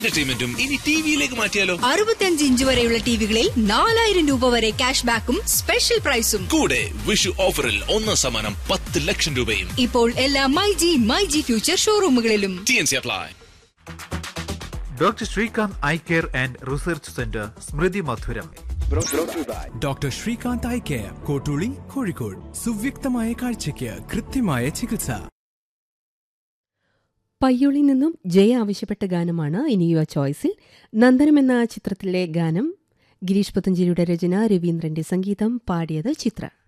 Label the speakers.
Speaker 1: എന്റർടൈൻമെന്റും ഇനി ടിവിയിലേക്ക് മാറ്റിയാലോ
Speaker 2: അറുപത്തിയഞ്ച് ഇഞ്ച് വരെയുള്ള ടിവികളിൽ നാലായിരം രൂപ വരെ ക്യാഷ് ബാക്കും സ്പെഷ്യൽ പ്രൈസും
Speaker 1: കൂടെ വിഷു ഓഫറിൽ ഒന്നാം സമ്മാനം പത്ത് ലക്ഷം രൂപയും
Speaker 2: ഇപ്പോൾ എല്ലാ my G my G future ഷോറൂമുകളിലും
Speaker 1: T N C apply
Speaker 3: doctor Srikanth eye care and research centre സ്മൃതി മധുരം
Speaker 4: doctor Srikanth eye care Kottooli Kozhikode സുവ്യക്തമായ കാഴ്ചയ്ക്ക് കൃത്യമായ ചികിത്സ
Speaker 5: പയ്യോളിൽ നിന്നും ജയ ആവശ്യപ്പെട്ട ഗാനമാണ് ഇനി യുവ ചോയ്സിൽ നന്ദനം എന്ന ചിത്രത്തിലെ ഗാനം ഗിരീഷ് പുത്തഞ്ചേരിയുടെ രചന രവീന്ദ്രന്റെ സംഗീതം പാടിയത് ചിത്ര